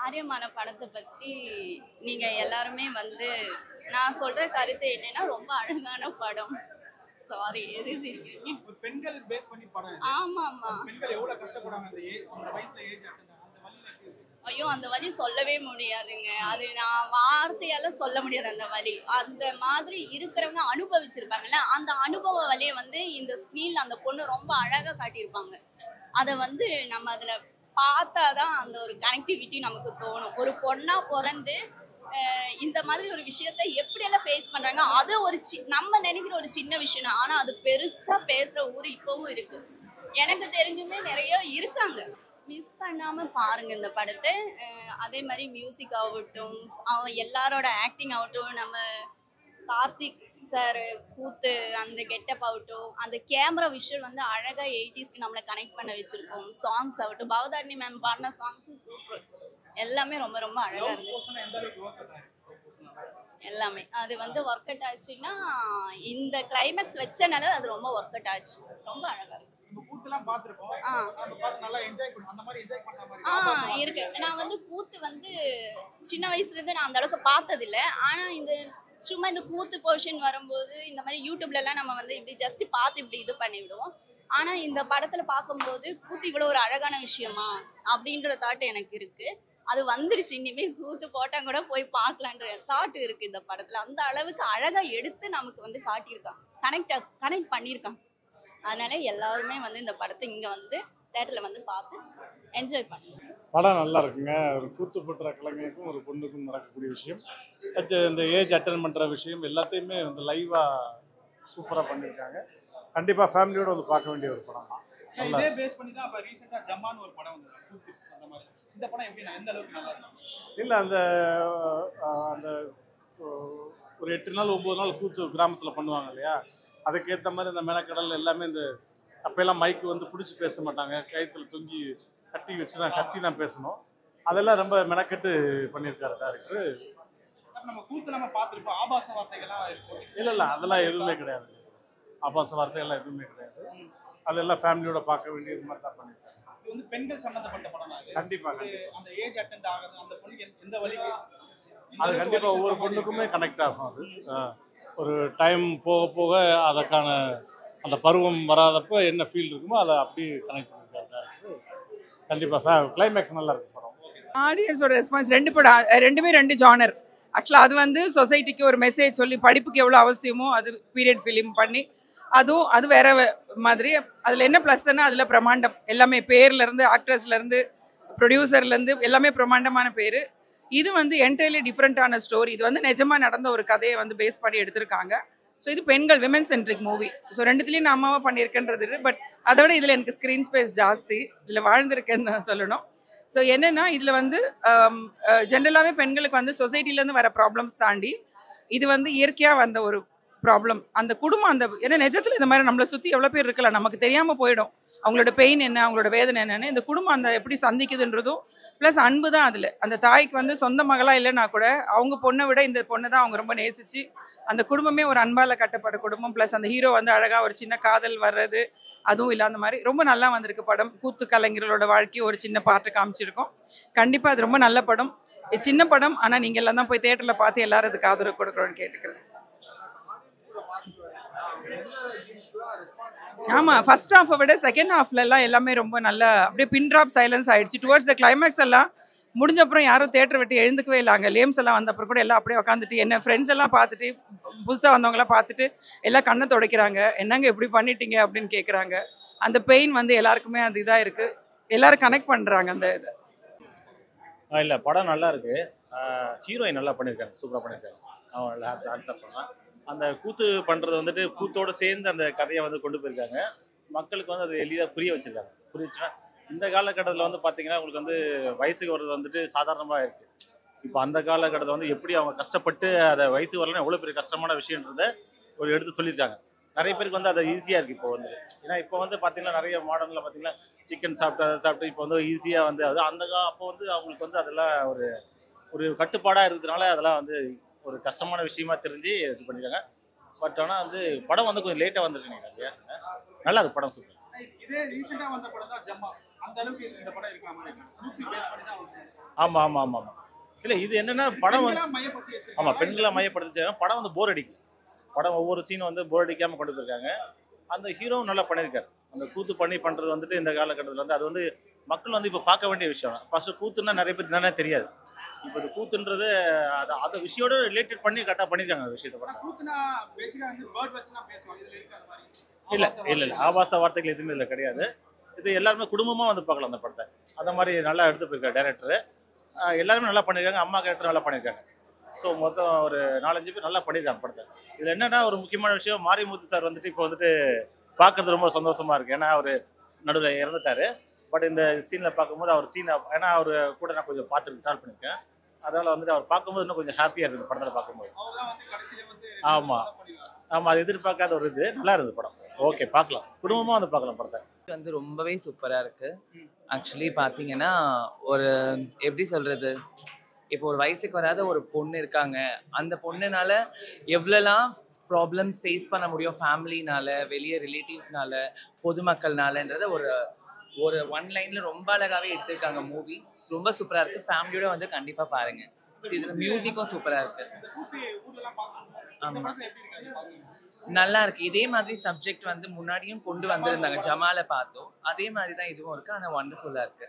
ஆரியமான படத்தை பத்தி நீங்க எல்லாருமே வந்து நான் சொல்ற கருத்து என்னன்னா ரொம்ப அழகான படம் சாரி எது சிரிக்கிறீங்க ஒரு பெண்கள் பேஸ் பண்ணி படம் இது. ஆமா ஆமா பெண்கள் எவ்வளவு கஷ்டப்படுறாங்க அந்த ஏ அந்த வயசுல ஏஜ் அந்த வழியில எப்படி இருக்கு? ஐயோ அந்த வலி சொல்லவே முடியாதுங்க அது நான் வார்த்தையால சொல்ல முடியாது அந்த வலி அந்த மாதிரி இருக்கிறவங்க அனுபவிச்சிருப்பாங்கல்ல அந்த அனுபவ வலியை வந்து இந்த ஸ்க்ரீன்ல அந்த பொண்ணு ரொம்ப அழகா காட்டியிருப்பாங்க அதை வந்து நம்ம அதுல பார்த்தாதான் அந்த ஒரு கனெக்டிவிட்டி நமக்கு தோணும் ஒரு பொண்ணா பிறந்து அஹ், இந்த மாதிரி ஒரு விஷயத்த எப்படியெல்லாம் ஃபேஸ் பண்றாங்க அது ஒரு சி நம்ம நினைக்கிற ஒரு சின்ன விஷயம் தான். ஆனா அது பெருசா பேசுற ஊர் இப்பவும் இருக்கு எனக்கு தெரிஞ்சுமே நிறைய இருக்காங்க மிஸ் பண்ணாம பாருங்க இந்த படத்தை அஹ் அதே மாதிரி மியூசிக் ஆகட்டும் அவன் எல்லாரோட ஆக்டிங் ஆகட்டும் நம்ம கார்த்திக் சார் கூத்து அந்த கெட்டப் ஆகட்டும் அந்த கேமரா விஷுவல் வந்து அழகா எயிட்டிஸ்க்கு நம்மளை கனெக்ட் பண்ண வச்சிருக்கோம் சாங்ஸ் ஆகட்டும் பவதாரணி மேம் பாடின சாங்ஸ் சூப்பர் எல்லாமே ரொம்ப ரொம்ப அழகா Love இருந்துச்சு portion எந்த அளவுக்கு work out ஆயிருக்கு? எல்லாமே அது வந்து ஒர்க் அவுட் ஆச்சுன்னா இந்த கிளைமேக்ஸ் வச்சனால அது ரொம்ப ஒர்க் அவுட் ஆச்சு ரொம்ப அழகா இருக்கு நம்ம கூத்துலாம் பார்த்திருப்போம். ஆ. நம்ம பார்த்து நல்லா enjoy பண்ணோம். அந்த மாதிரி enjoy பண்ற மாதிரி ஆ ஆபாசமா இருக்கு நான் வந்து கூத்து வந்து சின்ன வயசுல இருந்து நான் அந்த அளவுக்கு பார்த்ததில்ல ஆனா இந்த சும்மா இந்த கூத்து போர்ஷன் வரும்போது இந்த மாதிரி யூடியூப்ல எல்லாம் நம்ம வந்து இப்படி ஜஸ்ட் பார்த்து இப்படி இது பண்ணி விடுவோம் ஆனா இந்த படத்துல பார்க்கும்போது கூத்து இவ்வளவு ஒரு அழகான விஷயமா அப்படின்ற தாட் எனக்கு இருக்கு அது வந்துருச்சு இனிமே கூத்து போட்டா கூட போய் பார்க்கலான்ற தாட் இருக்கு இந்த படத்துல அந்த அளவுக்கு அழகா எடுத்து நமக்கு வந்து காட்டியிருக்காங்க கனெக்ட் கனெக்ட் பண்ணியிருக்காங்க அதனால எல்லாருமே வந்து இந்த படத்தை இங்க வந்து தேட்டர்ல வந்து பார்த்து என்ஜாய் பண்ணலாம் படம் நல்லா இருக்குங்க ஒரு கூத்து போட்டுற கலைஞருக்கும் ஒரு பொண்ணுக்கும் நடக்கக்கூடிய விஷயம் அச்சு இந்த ஏஜ் அட்டன் பண்ணுற விஷயம் எல்லாத்தையுமே வந்து லைவாக சூப்பராக பண்ணியிருக்காங்க கண்டிப்பாக ஃபேமிலியோட வந்து பார்க்க வேண்டிய ஒரு படம் தான் நல்லா இதே பேஸ் பண்ணி தான் அப்ப ரீசெண்டா ஜமான் ஒரு படம் வந்தது கூத்து அந்த மாதிரி இந்த படம் எப்படி எந்த அளவுக்கு நல்லா இருக்கு இல்லை அந்த அஹ், அந்த அஹ், ஒரு எட்டு நாள் ஒம்பது நாள் கூத்து கிராமத்தில் பண்ணுவாங்க இல்லையா அதுக்கேற்ற மாதிரி இந்த மெனக்கடல் எல்லாமே இந்த அப்போல்லாம் மைக்கு வந்து பிடிச்சி பேச மாட்டாங்க கயத்தில் தொங்கி கட்டி வச்சு தான் கத்தி தான் பேசணும் அதெல்லாம் ரொம்ப மெனக்கெட்டு பண்ணியிருக்காரு டேரக்டர் அப்ப நம்ம கூத்து நம்ம பார்த்திருப்போம் ஆபாச வார்த்தைகள்லாம் இருக்கும் இல்லை இல்லை அதெல்லாம் எதுவுமே கிடையாது ஆபாச வார்த்தையெல்லாம் எதுவுமே கிடையாது அதெல்லாம் ஃபேமிலியோட பார்க்க வேண்டியது மாதிரி தான் பண்ணியிருக்காங்க இது வந்து பெண்கள் சம்பந்தப்பட்ட படம் தான் இது. கண்டிப்பாக இது கண்டிப்பாக அந்த ஏஜ் அட்டெண்ட் ஆகுது அந்த பொண்ணுக்கு எந்த- எந்த வழிக்கு எந்த அது அளவுக்கு கண்டிப்பாக வலி ஒவ்வொரு இருக்கிற மாதிரி பொண்ணுக்குமே இருக்கு. கனெக்ட் ஆகும் அது ஆ. ஒரு டைம் போக போக அதற்கான அந்த பருவம் வராதப்போ என்ன ஃபீல் இருக்குமோ அதை அப்படியே கனெக்ட் பண்ணியிருக்காரு கண்டிப்பாக கிளைமேக்ஸ் நல்லா இருக்கு படம் ஆடியன்ஸோட ரெஸ்பான்ஸ் ரெண்டு படம் அஹ் ரெண்டுமே ரெண்டு ஜானர் ஆக்சுவலாக அது வந்து சொசைட்டிக்கு ஒரு மெசேஜ் சொல்லி படிப்புக்கு எவ்வளோ அவசியமோ அது பீரியட் ஃபிலிம் பண்ணி அதுவும் அது வேற வே- மாதிரி அதில் என்ன ப்ளஸ்ன்னா அதில் பிரமாண்டம் எல்லாமே பேர்லேருந்து ஆக்ட்ரஸ்லேருந்து ப்ரொடியூசர்லேருந்து எல்லாமே பிரமாண்டமான பேர் இது வந்து என்டையர்லி டிஃப்ரெண்ட்டான ஸ்டோரி இது வந்து நிஜமாக நடந்த ஒரு கதையை வந்து பேஸ் பண்ணி எடுத்திருக்காங்க ஸோ இது பெண்கள் விமன் சென்ட்ரிக் மூவி ஸோ ரெண்டுத்துலேயும் நான் அம்மாவாக பண்ணியிருக்கேன்றது பட் அதை விட இதில் எனக்கு ஸ்க்ரீன் ஸ்பேஸ் ஜாஸ்தி இதில் வாழ்ந்திருக்கேன்னு தான் சொல்லணும் ஸோ என்னென்னா இதில் வந்து ஜென்ரலாகவே பெண்களுக்கு வந்து சொசைட்டிலேருந்து வர ப்ராப்ளம்ஸ் தாண்டி இது வந்து இயற்கையாக வந்த ஒரு ப்ராப்ளம் அந்த குடும்பம் அந்த ஏன்னா நிஜத்தில் இந்த மாதிரி நம்மளை சுற்றி எவ்வளோ பேர் இருக்கலாம் நமக்கு தெரியாமல் போயிடும் அவங்களோட பெயின் என்ன அவங்களோட வேதனை என்னன்னு இந்த குடும்பம் அந்த எப்படி சந்திக்குதுன்றதும் ப்ளஸ் அன்பு தான் அதில் அந்த தாய்க்கு வந்து சொந்த மகளாக இல்லைன்னா கூட அவங்க பொண்ணை விட இந்த பொண்ணை தான் அவங்க ரொம்ப நேசிச்சு அந்த குடும்பமே ஒரு அன்பால் கட்டப்பட்ட குடும்பம் ப்ளஸ் அந்த ஹீரோ வந்து அழகாக ஒரு சின்ன காதல் வர்றது அதுவும் இல்லாத மாதிரி ரொம்ப நல்லா வந்திருக்கு படம் கூத்து கலைஞர்களோட வாழ்க்கையை ஒரு சின்ன பாட்டு காமிச்சிருக்கோம் கண்டிப்பாக அது ரொம்ப நல்ல படம் இது சின்ன படம் ஆனால் நீங்கள் எல்லாம் தான் போய் தேட்டரில் பார்த்து எல்லாரும் அதுக்கு ஆதரவு கொடுக்குறோன்னு கேட்டுக்கிறேன் ஆமாம் ஃபர்ஸ்ட் ஹாஃபை விட செகண்ட் ஹாஃப்ல எல்லாம் எல்லாமே ரொம்ப நல்ல அப்படியே பின் ட்ராப் சைலன்ஸ் ஆயிடுச்சு டுவர்ட்ஸ் த கிளைமேக்ஸ் எல்லாம் முடிஞ்ச அப்புறம் யாரும் தேட்டர் விட்டு எழுந்துக்கவே இல்லை அங்கே லேம்ஸ் எல்லாம் வந்த அப்புறம் கூட எல்லாம் அப்படியே உட்காந்துட்டு என்ன ஃப்ரெண்ட்ஸ் எல்லாம் பார்த்துட்டு புதுசாக வந்தவங்களாம் பார்த்துட்டு எல்லாம் கண்ணை துடைக்கிறாங்க என்னங்க இப்படி பண்ணிட்டீங்க அப்படின்னு கேட்குறாங்க அந்த பெயின் வந்து எல்லாருக்குமே அது இதாக இருக்குது எல்லாரும் கனெக்ட் பண்ணுறாங்க அந்த இதை இல்லை படம் நல்லா இருக்கு ஹீரோயின் நல்லா பண்ணியிருக்காங்க சூப்பராக பண்ணியிருக்காங்க அவன் ஹேப்ஸ் ஆன்சர் பண்ணலாம் அந்த கூத்து பண்ணுறது வந்துட்டு கூத்தோட சேர்ந்து அந்த கதையை வந்து கொண்டு போயிருக்காங்க மக்களுக்கு வந்து அது எளிதாக புரிய வச்சிருக்காங்க புரியுச்சுன்னா இந்த காலகட்டத்தில் வந்து பார்த்தீங்கன்னா உங்களுக்கு வந்து வயசுக்கு வர்றது வந்துட்டு சாதாரணமாக இருக்குது இப்போ அந்த காலகட்டத்தில் வந்து எப்படி அவங்க கஷ்டப்பட்டு அதை வயசு வரலன்னா எவ்வளோ பெரிய கஷ்டமான விஷயன்றத ஒரு எடுத்து சொல்லியிருக்காங்க நிறைய பேருக்கு வந்து அது ஈஸியாக இருக்குது இப்போ வந்து ஏன்னா இப்போ வந்து பார்த்தீங்கன்னா நிறைய மாடர்னில் பார்த்தீங்கன்னா சிக்கன் சாப்பிட்டு அதை சாப்பிட்டு இப்போ வந்து ஈஸியாக வந்து அது அந்த கா அப்போ வந்து அவங்களுக்கு வந்து அதெல்லாம் ஒரு ஒரு கட்டுப்பாடாக இருக்கிறதுனால அதெல்லாம் வந்து ஒரு கஷ்டமான விஷயமா தெரிஞ்சு இது பண்ணியிருக்காங்க பட் ஆனால் வந்து படம் வந்து கொஞ்சம் லேட்டாக வந்திருக்கு இல்லையா நல்லா இருக்கு படம் சூப்பர் இது- இதே ரீசெண்டா வந்த படம் தான் ஜம்மா அந்த அளவுக்கு இந்த படம் இருக்கிற மாதிரி இருக்கு கூத்து பேஸ் பண்ணி தான் வந்து ஆமா ஆமா ஆமா ஆமா இல்ல இது என்னன்னா படம் வந்து பெண்களா மையப்படுத்தி வச்சிருக்காங்க. ஆமா பெண்களை மையப்படுத்தி படம் வந்து போர் அடிக்கல படம் ஒவ்வொரு சீனும் வந்து போர் அடிக்காம கொண்டு போயிருக்காங்க அந்த ஹீரோவும் நல்லா பண்ணியிருக்காரு அந்த கூத்து பண்ணி பண்றது வந்துட்டு இந்த காலகட்டத்தில் வந்து அது வந்து மக்கள் வந்து இப்போ பார்க்க வேண்டிய விஷயம் ஃபர்ஸ்ட் கூத்துன்னா நிறைய பேர் என்னன்னே தெரியாது இப்போ இந்த கூத்துன்றது அது அந்த விஷயோட ரிலேட்டட் பண்ணி கரெக்டாக பண்ணியிருக்காங்க அந்த விஷயத்தை ஆனா கூத்துனா பேசிக்கா வந்து வேர்ட் வச்சு தான் பேசுவாங்க இதுல இருக்க அந்த மாதிரி இல்ல ஆபாச இல்ல இல்ல ஆபாச வார்த்தைகள் எதுவுமே இதுல கிடையாது இது எல்லாருமே குடும்பமா வந்து பார்க்கலாம் அந்த படத்தை அந்த மாதிரி நல்லா எடுத்து போயிருக்காரு டேரக்டர் எல்லாருமே நல்லா பண்ணியிருக்காங்க அம்மா கேரக்டர் நல்லா பண்ணியிருக்காங்க ஸோ மொத்தம் ஒரு நாலஞ்சு பேர் நல்லா பண்ணியிருக்காங்க படத்தை இதுல என்னன்னா ஒரு முக்கியமான விஷயம் மாரிமுத்து சார் வந்துட்டு இப்போ வந்துட்டு பார்க்கறது ரொம்ப சந்தோஷமா இருக்கு ஏன்னா அவர் நடுவில் இறந்துட்டாரு பட் இந்த சீனில் பார்க்கும்போது அவர் சீனை ஏன்னா அவர் கூட நான் கொஞ்சம் பார்த்துட்டு ட்ராவல் பண்ணியிருக்கேன் அதனால வந்துட்டு அவர் பார்க்கும்போது இன்னும் கொஞ்சம் ஹாப்பியாக இருக்குது படத்தில் பார்க்கும்போது அவங்க தான் வந்து கடைசியில வந்து ஆமா. ஆமாம் அது எதிர்பார்க்காத ஒரு இது நல்லா இருந்தது படம் ஓகே பார்க்கலாம் குடும்பமாக வந்து பார்க்கலாம் படத்தை வந்து ரொம்பவே சூப்பரா இருக்கு ஆக்சுவலி பாத்தீங்கன்னா ஒரு எப்படி சொல்றது இப்போ ஒரு வயசுக்கு வராத ஒரு பொண்ணு இருக்காங்க அந்த பொண்ணுனால எவ்வளோலாம் ப்ராப்ளம்ஸ் ஃபேஸ் பண்ண முடியும் ஃபேமிலினால வெளியே ரிலேட்டிவ்ஸ்னால பொதுமக்கள்னாலன்றத ஒரு ஒரு ஒன் லைன்ல ரொம்ப அழகாவே எடுத்திருக்காங்க மூவி ரொம்ப சூப்பரா இருக்கு ஃபேமிலியோட வந்து கண்டிப்பா பாருங்க இதுல மியூசிக்கும் சூப்பரா இருக்கு இந்த கூத்து ஊர்லலாம் பார்க்கணும் இந்த ஆமா படத்துல எப்படி இருக்காது பாருங்க. நல்லா இருக்கு இதே மாதிரி சப்ஜெக்ட் வந்து முன்னாடியும் கொண்டு வந்திருந்தாங்க ஜமால பார்த்தோம் அதே மாதிரி தான் இதுவும் இருக்கு ஆனா ஒண்டர்ஃபுல்லா இருக்கு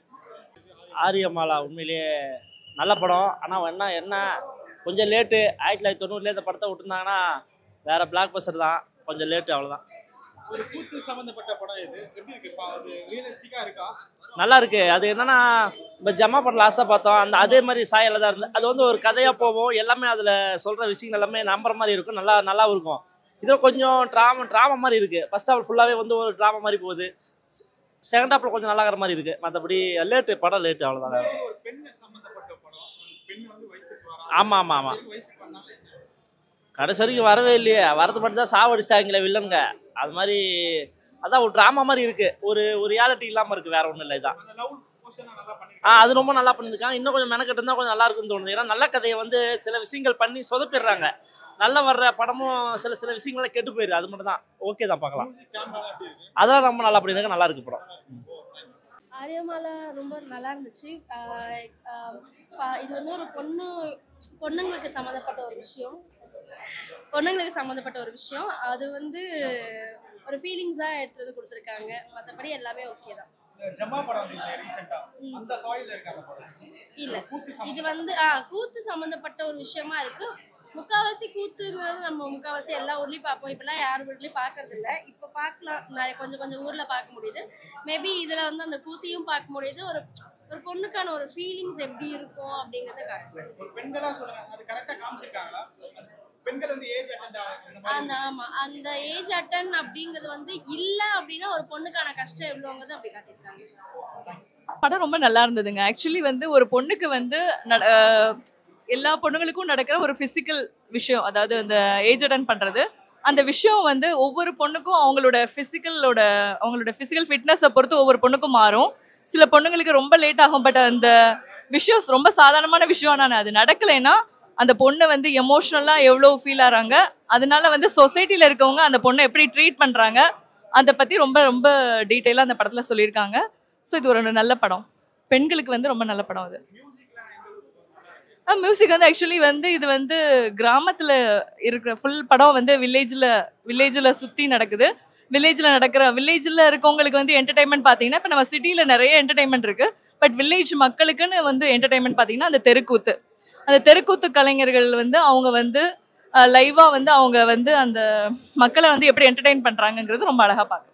ஆரியமாலா உண்மையிலேயே நல்ல படம் ஆனால் என்ன என்ன கொஞ்சம் லேட்டு ஆயிரத்தி தொள்ளாயிரத்தி தொண்ணூறுலேயே இந்த படத்தை விட்டுருந்தாங்கன்னா வேற பிளாக் பஸ்டர் தான் கொஞ்சம் லேட்டு அவ்வளோதான் ஒரு கூத்து சம்பந்தப்பட்ட படம் இது எப்படி இருக்கு பா- அது ரியலிஸ்டிக்கா இருக்கா நல்லா இருக்கு அது என்னன்னா இப்போ ஜமா படம் லாஸ்ட்டாக பார்த்தோம் அந்த அதே மாதிரி சாயலில் தான் இருந்து அது வந்து ஒரு கதையாக போவோம் எல்லாமே அதில் சொல்கிற விஷயங்கள் எல்லாமே நம்புற மாதிரி இருக்கும் நல்லா நல்லாவும் இருக்கும் இது கொஞ்சம் ட்ராமா ட்ராமா மாதிரி இருக்கு ஃபர்ஸ்ட் ஹாஃப் ஃபுல்லாகவே வந்து ஒரு ட்ராமா மாதிரி போகுது செகண்ட் ஹாஃபில் கொஞ்சம் நல்லா இருக்கிற மாதிரி இருக்கு மற்றபடி லேட்டு படம் லேட்டு அவ்வளோதான் இது ஒரு பெண் சம்பந்தப்பட்ட படம் பெண் வந்து வயசுக்கு வரா ஆமாம் ஆமாம் ஆமாம் சரி, வயசுக்கு வந்தாலும் என்ன? கடைசி வரைக்கும் வரவே இல்லையே வரது மட்டும் தான் சாவடிச்சிட்டாங்களே வில்லனுங்க அது மாதிரி அதான் ஒரு ட்ராமா மாதிரி இருக்கு ஒரு ஒரு ரியாலிட்டி இல்லாமல் இருக்கு வேற ஒன்றும் இல்லை இதான் அந்த லவ் போர்ஷன் நல்லா ஆ பண்ணிருக்காங்க அது ரொம்ப நல்லா பண்ணியிருக்காங்க இன்னும் கொஞ்சம் மெனக்கெட்டு இருந்தால் கொஞ்சம் நல்லா இருக்குன்னு தோணுது ஏன்னா நல்ல கதையை வந்து சில விஷயங்கள் பண்ணி சொதப்பிடுறாங்க நல்லா வர்ற படமும் சில சில விஷயங்கள கெட்டு போயிடுது அது மட்டும் தான் ஓகே தான் பார்க்கலாம் கேமரா எப்படி இருக்கு அதெல்லாம் ரொம்ப நல்லா பண்ணியிருக்காங்க நல்லா இருக்கு படம் ஆரியமாலா ரொம்ப நல்லா இருந்துச்சு ஆஹ் ex- ஆஹ் பா- இது வந்து ஒரு பொண்ணு பொண்ணுங்களுக்கு சம்மந்தப்பட்ட ஒரு விஷயம் பொண்ணுங்களுக்கு சம்மந்தப்பட்ட ஒரு விஷயம் அது வந்து ஒரு ஃபீலிங்ஸாக எடுத்துட்டு வந்து கொடுத்துருக்காங்க மற்றபடி எல்லாமே ஓகே தான் இந்த ஜமா படம் வந்து ரீசெண்டா ம். அந்த சாயில இருக்க அந்த படம் இல்லை கூத்து இது சம்பந்தப்பட்ட வந்து ஆ கூத்து சம்மந்தப்பட்ட ஒரு விஷயமா இருக்கு முக்காவாசி கூத்துங்கிறது நம்ம முக்காவாசி எல்லா ஊர்லயும் பார்ப்போம் இப்பெல்லாம் யார் ஊர்லயும் பார்க்கறது இல்ல இப்போ பார்க்கலாம் நிறைய கொஞ்சம் கொஞ்சம் ஊர்ல பார்க்க முடியுது மேபி இதுல வந்து அந்த கூத்தையும் பார்க்க முடியுது ஒரு ஒரு பொண்ணுக்கான ஒரு ஃபீலிங்ஸ் எப்படி இருக்கும் அப்படிங்கறத காட்டுது ஒரு பெண்களா சொல்லுங்க அது கரெக்டா காமிச்சிருக்காங்களா பெண்கள் வந்து ஏஜ் அட்டெண்ட் அந்த அந்த மாதிரி ஆமா அந்த ஏஜ் அட்டன் அப்படிங்கிறது வந்து இல்ல அப்படின்னா ஒரு பொண்ணுக்கான கஷ்டம் எவ்வளோங்கிறது அப்படி காட்டியிருக்காங்க படம் ரொம்ப நல்லா இருந்ததுங்க ஆக்சுவலி வந்து ஒரு பொண்ணுக்கு வந்து நட- அஹ் எல்லா பொண்ணுங்களுக்கும் நடக்கிற ஒரு ஃபிசிக்கல் விஷயம் அதாவது அந்த ஏஜ் அட்டன் பண்ணுறது அந்த விஷயம் வந்து ஒவ்வொரு பொண்ணுக்கும் அவங்களோட ஃபிசிக்கலோட அவங்களோட ஃபிசிக்கல் ஃபிட்னஸை பொறுத்து ஒவ்வொரு பொண்ணுக்கும் மாறும் சில பொண்ணுங்களுக்கு ரொம்ப லேட் ஆகும் பட் அந்த விஷயம் ரொம்ப சாதாரணமான விஷயம் ஆனால் அது நடக்கலைன்னா அந்த பொண்ணை வந்து எமோஷ்னலாக எவ்வளோ ஃபீல் ஆகிறாங்க அதனால வந்து சொசைட்டியில் இருக்கவங்க அந்த பொண்ணை எப்படி ட்ரீட் பண்ணுறாங்க அதை பற்றி ரொம்ப ரொம்ப டீட்டெயிலாக அந்த படத்தில் சொல்லியிருக்காங்க ஸோ இது ஒரு நல்ல படம் பெண்களுக்கு வந்து ரொம்ப நல்ல படம் அது மியூசிக் வந்து ஆக்சுவலி வந்து இது வந்து கிராமத்தில் இருக்கிற ஃபுல் படம் வந்து வில்லேஜில் வில்லேஜில் சுற்றி நடக்குது வில்லேஜில் நடக்கிற வில்லேஜில் இருக்கவங்களுக்கு வந்து என்டர்டைன்மெண்ட் பார்த்தீங்கன்னா இப்போ நம்ம சிட்டியில் நிறைய என்டர்டைன்மெண்ட் இருக்குது பட் வில்லேஜ் மக்களுக்குன்னு வந்து என்டர்டைன்மெண்ட் பார்த்தீங்கன்னா அந்த தெருக்கூத்து அந்த தெருக்கூத்து கலைஞர்கள் வந்து அவங்க வந்து லைவாக வந்து அவங்க வந்து அந்த மக்களை வந்து எப்படி என்டர்டெயின் பண்ணுறாங்கங்கிறது ரொம்ப அழகாக பார்க்கலாம்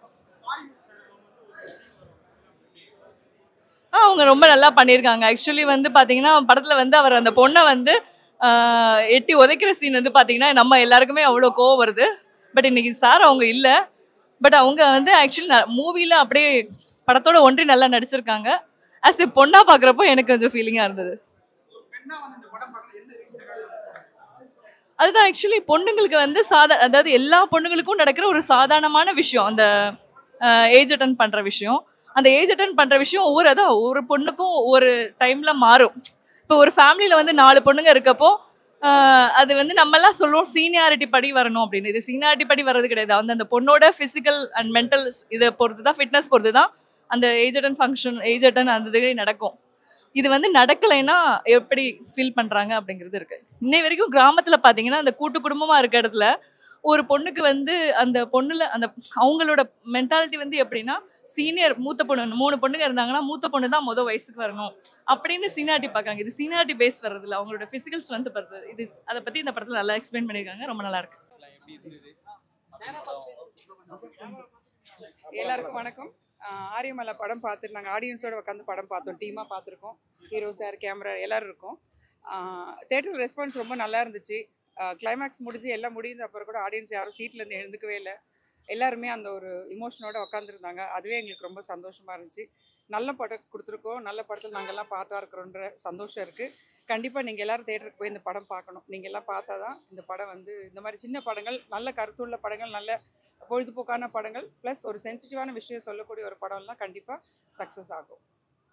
ஆ அவங்க ரொம்ப நல்லா பண்ணியிருக்காங்க ஆக்சுவலி வந்து பார்த்தீங்கன்னா படத்தில் வந்து அவர் அந்த பொண்ணை வந்து ஆஹ், எட்டி உதைக்கிற சீன் வந்து பார்த்தீங்கன்னா நம்ம எல்லாருக்குமே அவ்வளோ கோவம் வருது பட் இன்னைக்கு சார் அவங்க இல்லை பட் அவங்க வந்து ஆக்சுவலி மூவியில் அப்படியே படத்தோட ஒன்றி நல்லா நடிச்சிருக்காங்க ஆஸ் எ பொண்ணாக பார்க்குறப்போ எனக்கு கொஞ்சம் ஃபீலிங்காக இருந்தது பெண்ணா வந்து இந்த படம் பார்க்கறது என்ன ரீசன் அதுதான் ஆக்சுவலி பொண்ணுங்களுக்கு வந்து சாதா அதாவது எல்லா பொண்ணுங்களுக்கும் நடக்கிற ஒரு சாதாரணமான விஷயம் அந்த ஏஜ் அட்டன் பண்ணுற விஷயம் அந்த ஏஜ் அட்டன் பண்ணுற விஷயம் ஒவ்வொரு அதான் ஒவ்வொரு பொண்ணுக்கும் ஒவ்வொரு டைமில் மாறும் இப்போ ஒரு ஃபேமிலியில் வந்து நாலு பொண்ணுங்க இருக்கப்போ ஆஹ் அது வந்து நம்மலாம் சொல்லுவோம் சீனியாரிட்டி படி வரணும் அப்படின்னு இது சீனியாரிட்டி படி வர்றது கிடையாது அந்த அந்த பொண்ணோட ஃபிசிக்கல் அண்ட் மென்டல் இதை பொறுத்து தான் ஃபிட்னஸ் பொறுத்து தான் அந்த ஏஜடன் ஃபங்க்ஷன் ஏஜடன் அந்த இது நடக்கும் இது வந்து நடக்கலைன்னா எப்படி ஃபீல் பண்ணுறாங்க அப்படிங்கிறது இருக்கு இன்னை வரைக்கும் கிராமத்தில் பார்த்தீங்கன்னா அந்த கூட்டு குடும்பமாக இருக்க இடத்துல ஒரு பொண்ணுக்கு வந்து அந்த பொண்ணுல அந்த அவங்களோட மென்டாலிட்டி வந்து எப்படின்னா சீனியர் மூத்த பொண்ணு மூணு பொண்ணுங்க இருந்தாங்கன்னா மூத்த பொண்ணு தான் முத வயசுக்கு வரணும் அப்படின்னு சீனாட்டி பார்க்காங்க இது சீனாட்டி பேஸ் வர்றதில்ல அவங்களோட ஃபிசிக்கல் ஸ்ட்ரென்த் படுறது இது அதை பற்றி இந்த படத்தில் நல்லா எக்ஸ்பிளைன் பண்ணியிருக்காங்க ரொம்ப நல்லா இருக்கு எப்படி இருந்தது எல்லாருக்கும் வணக்கம் ஆஹ் ஆரியமலை படம் பார்த்துட்டு நாங்கள் ஆடியன்ஸோட உட்காந்து படம் பார்த்தோம் டீமாக பார்த்துருக்கோம் ஹீரோ சார் கேமரா எல்லாரும் இருக்கோம் தேட்டர் ரெஸ்பான்ஸ் ரொம்ப நல்லா இருந்துச்சு கிளைமேக்ஸ் முடிஞ்சு எல்லாம் முடிந்த அப்புறம் கூட ஆடியன்ஸ் யாரும் சீட்லேருந்து எழுந்துக்கவே இல்லை எல்லாருமே அந்த ஒரு இமோஷனோட உட்காந்துருந்தாங்க அதுவே எங்களுக்கு ரொம்ப சந்தோஷமாக இருந்துச்சு நல்ல படம் கொடுத்துருக்கோம் நல்ல படத்தில் நாங்கள்லாம் பார்ட்டா இருக்கிறோன்ற சந்தோஷம் இருக்குது கண்டிப்பாக நீங்கள் எல்லாரும் தேட்டருக்கு போய் இந்த படம் பார்க்கணும் நீங்கள் எல்லாம் பார்த்தா தான் இந்த படம் வந்து இந்த மாதிரி சின்ன படங்கள் நல்ல கருத்துள்ள படங்கள் நல்ல பொழுதுபோக்கான படங்கள் ப்ளஸ் ஒரு சென்சிட்டிவான விஷயம் சொல்லக்கூடிய ஒரு படம்லாம் கண்டிப்பாக சக்ஸஸ் ஆகும்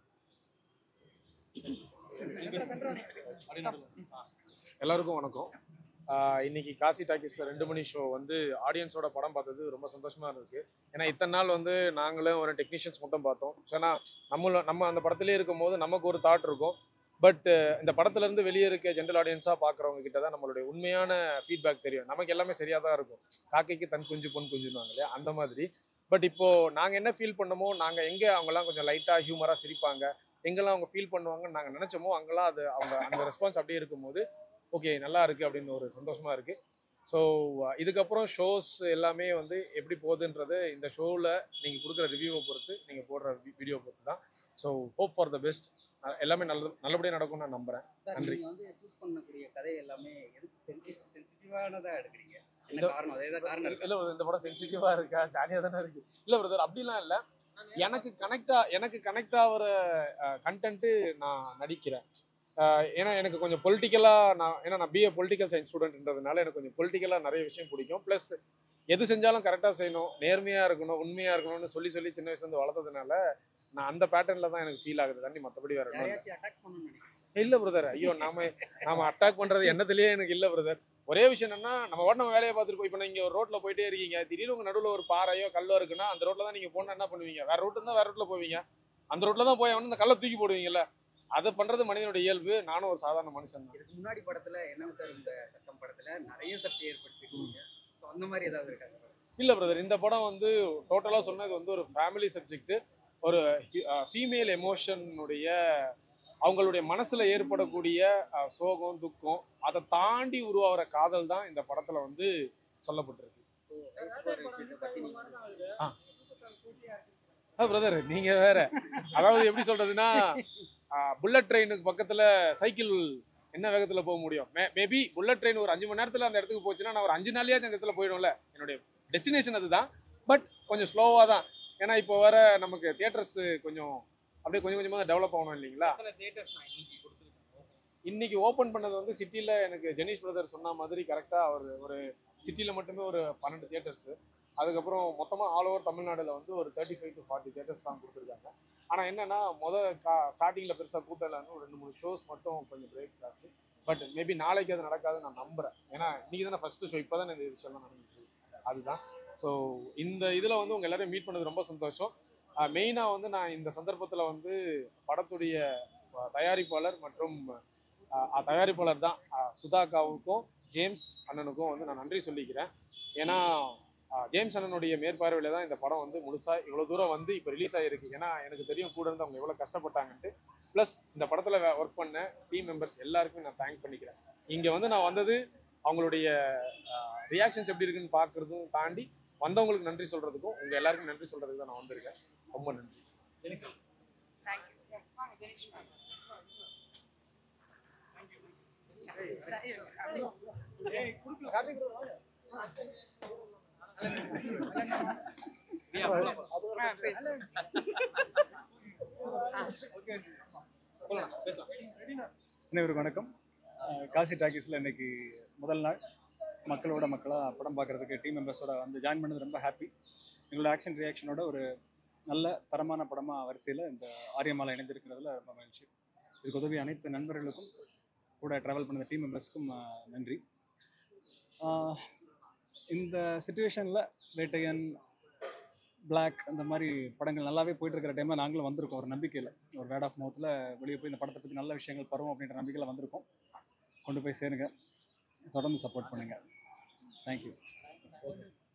எல்லாருக்கும் வணக்கம் ஆஹ் இன்னைக்கு காசி டாக்கீஸில் ரெண்டு மணி ஷோ வந்து ஆடியன்ஸோட படம் பார்த்தது ரொம்ப சந்தோஷமாக இருக்கு ஏன்னா இத்தனை நாள் வந்து நாங்களும் ஒரு டெக்னீஷியன்ஸ் மட்டும் பார்த்தோம் ஸோ ஏன்னா நம்மள நம்ம அந்த படத்திலே இருக்கும் போது நமக்கு ஒரு தாட் இருக்கும் பட் இந்த படத்துலேருந்து வெளியே இருக்க ஜென்ரல் ஆடியன்ஸாக பார்க்குறவங்க கிட்ட தான் நம்மளுடைய உண்மையான ஃபீட்பேக் தெரியும் நமக்கு எல்லாமே சரியாக தான் இருக்கும் காக்கைக்கு தன் குஞ்சு பொன் குஞ்சுனாங்க இல்லையா அந்த மாதிரி பட் இப்போது நாங்கள் என்ன ஃபீல் பண்ணமோ நாங்கள் எங்கே அவங்கெல்லாம் கொஞ்சம் லைட்டாக ஹியூமராக சிரிப்பாங்க எங்கெல்லாம் அவங்க ஃபீல் பண்ணுவாங்கன்னு நாங்கள் நினச்சோமோ அங்கெல்லாம் அது அவங்க அந்த ரெஸ்பான்ஸ் அப்படியே இருக்கும்போது ஓகே நல்லா இருக்குது அப்படின்னு ஒரு சந்தோஷமாக இருக்குது ஸோ இதுக்கப்புறம் ஷோஸ் எல்லாமே வந்து எப்படி போகுதுன்றது இந்த ஷோவில் நீங்கள் கொடுக்குற ரிவ்யூவை பொறுத்து நீங்கள் போடுற வீடியோ பொறுத்து தான் so hope for the best எல்லாமே நல்ல நல்லபடியாக நடக்கும்னு நான் நம்புகிறேன் சார் நன்றி. நீங்க வந்து சூஸ் பண்ணக்கூடிய கதை எல்லாமே எதுக்கு சென்சிட்டிவானதா எடுக்கிறீங்க என்ன இந்த- காரணம் அதே தான் காரணம் இல்ல brother, இந்த படம் சென்சிட்டிவா இருக்கா ஜாலியா தானே இருக்கு இல்ல பிரதர் அப்படிலாம் இல்ல எனக்கு கனெக்டா எனக்கு கனெக்ட் ஆகிற கண்டென்ட்டு நான் நடிக்கிறேன் அஹ் ஏன்னா எனக்கு கொஞ்சம் பொலிட்டிக்கலாக நான் ஏன்னா நான் பிஏ பொலிட்டிக்கல் சயின்ஸ் ஸ்டூடெண்ட்ன்றதுனால எனக்கு கொஞ்சம் பொலிட்டிக்கலாக நிறைய விஷயம் பிடிக்கும் ப்ளஸ் எது செஞ்சாலும் கரெக்டாக செய்யணும் நேர்மையாக இருக்கணும் உண்மையாக இருக்கணும்னு சொல்லி சொல்லி சின்ன வயசுலேருந்து வளர்த்ததுனால நான் அந்த பேட்டர்னில் தான் எனக்கு ஃபீல் ஆகுது தண்ணி மற்றபடி வேற ஒன்றும் யாரையாச்சும் அட்டாக் பண்ணணும்னு நினைக்கிறேன் இல்லை பிரதர் ஐயோ நாம நாம அட்டாக் பண்ணுறது எண்ணத்துலேயே எனக்கு இல்லை பிரதர் ஒரே விஷயம் என்னன்னா நம்ம வாட்டு நம்ம வேலையை பார்த்துட்டு போய் இப்போ நீங்கள் ஒரு ரோட்டில் போயிட்டே இருக்கீங்க திடீர்னு உங்கள் நடுவில் ஒரு பாறையோ கல்லோ இருக்குன்னா அந்த ரோட்டில் தான் நீங்கள் போனால் என்ன பண்ணுவீங்க வேற ரோட்டு இருந்தால் வேற ரோட்டில் போவீங்க அந்த ரோட்டில் தான் போய் அவனு அந்த கல்லை தூக்கி போடுவீங்கல்ல அதை பண்ணுறது மனிதனோட இயல்பு நானும் ஒரு சாதாரண மனுஷன் தான் இதுக்கு முன்னாடி படத்துல என்ன சார் இந்த சட்டம் படத்துல நிறைய சர்ச்சை ஏற்படுத்திருக்கீங்க ஸோ அந்த மாதிரி ஏதாவது இருக்கா சார் இல்லை பிரதர் இந்த படம் வந்து டோட்டலாக சொன்னது வந்து ஒரு ஃபேமிலி சப்ஜெக்ட் ஒரு ஃபீமேல் எமோஷனுடைய அவங்களுடைய மனசில் ஏற்படக்கூடிய அஹ், சோகம் துக்கம் அதை தாண்டி உருவாகிற காதல் தான் இந்த படத்தில் வந்து சொல்லப்பட்டிருக்கு பிரதர் நீங்க வேற அதாவது எப்படி சொல்றதுன்னா புல்லட் ட்ரெயினுக்கு பக்கத்துல சைக்கிள் என்ன வேகத்துல போக முடியும் மேபி புல்லட் ட்ரெயின் ஒரு அஞ்சு மணி நேரத்துல அந்த இடத்துக்கு போச்சுன்னா நான் ஒரு அஞ்சு நாளையாச்சும் அந்த இடத்துல போயிடும்ல என்னுடைய டெஸ்டினேஷன் அதுதான் பட் கொஞ்சம் ஸ்லோவாக தான் ஏன்னா இப்போ வர நமக்கு தியேட்டர்ஸ் கொஞ்சம் அப்படியே கொஞ்சம் கொஞ்சமாக டெவலப் ஆகணும் இல்லைங்களா இன்னைக்கு ஓப்பன் பண்ணது வந்து சிட்டியில் எனக்கு ஜெனீஷ் பிரதர் சொன்ன மாதிரி கரெக்டாக அவர் ஒரு சிட்டியில் மட்டுமே ஒரு பன்னெண்டு தியேட்டர்ஸ் அதுக்கப்புறம் மொத்தமாக ஆல் ஓவர் தமிழ்நாடுல வந்து ஒரு thirty five to forty theatres தான் கொடுத்துருக்காங்க ஆனால் என்னன்னா முத கா ஸ்டார்டிங்கில் பெருசாக கூட்டம் இல்லைன்னு ஒரு ரெண்டு மூணு ஷோஸ் மட்டும் கொஞ்சம் பிரேக் ஆச்சு பட் மேபி நாளைக்கு அது நடக்காதுன்னு நான் நம்புறேன் ஏன்னா இன்னைக்கு தானே ஃபஸ்ட்டு ஷோ இப்போ தான் இந்த விஷயம்லாம் நடந்துச்சு அதுதான் ஸோ இந்த இதில் வந்து உங்கள் எல்லாரையும் மீட் பண்ணது ரொம்ப சந்தோஷம் மெயினாக வந்து நான் இந்த சந்தர்ப்பத்தில் வந்து படத்துடைய அஹ், தயாரிப்பாளர் மற்றும் அஹ், தயாரிப்பாளர் தான் அஹ், சுதாக்காவுக்கும் ஜேம்ஸ் அண்ணனுக்கும் வந்து நான் நன்றி சொல்லிக்கிறேன் ஏன்னா அஹ், ஜேம்ஸ் அண்ணனுடைய மேற்பார்வையில் தான் இந்த படம் வந்து முழுசாக இவ்வளோ தூரம் வந்து இப்போ ரிலீஸ் ஆகிருக்கு ஏன்னா எனக்கு தெரியும் கூட இருந்து அவங்க எவ்வளோ கஷ்டப்பட்டாங்கன்ட்டு ப்ளஸ் இந்த படத்தில் ஒர்க் பண்ண டீம் மெம்பர்ஸ் எல்லாருக்கும் நான் தேங்க் பண்ணிக்கிறேன் இங்கே வந்து நான் வந்தது அவங்களுடைய ரியாக்ஷன்ஸ் எப்படி இருக்குன்னு பார்க்குறதும் தாண்டி வந்தவங்களுக்கு நன்றி சொல்கிறதுக்கும் உங்கள் எல்லாருக்கும் நன்றி சொல்கிறதுக்கு தான் நான் வந்திருக்கேன் ரொம்ப நன்றி அனைவருக்கும் வணக்கம் அஹ் காசி டாக்கீஸில் இன்னைக்கு முதல் நாள் மக்களோட மக்களாக படம் பார்க்குறதுக்கு டீம் மெம்பர்ஸோட வந்து ஜாயின் பண்ணது ரொம்ப ஹாப்பி எங்களோட ஆக்ஷன் ரியாக்ஷனோட ஒரு நல்ல தரமான படமாக வரிசையில் இந்த ஆரியமாலா இணைந்திருக்கிறதுல ரொம்ப மகிழ்ச்சி இதுக்கு உதவி அனைத்து நண்பர்களுக்கும் கூட ட்ராவல் பண்ண டீம் மெம்பர்ஸ்க்கும் அஹ், நன்றி அஹ், இந்த சுச்சுவேஷனில் வேட்டையன் பிளாக் அந்த மாதிரி படங்கள் நல்லாவே போயிட்டு இருக்கிற டைமில் நாங்களும் வந்திருக்கோம் ஒரு நம்பிக்கையில் ஒரு வேர்ட் ஆஃப் மவுத்தில் வெளியே போய் இந்த படத்தை பற்றி நல்ல விஷயங்கள் பருவோம் அப்படின்ற நம்பிக்கையில் வந்திருக்கோம் கொண்டு போய் சேருங்க தொடர்ந்து சப்போர்ட் பண்ணுங்கள் தேங்க்யூ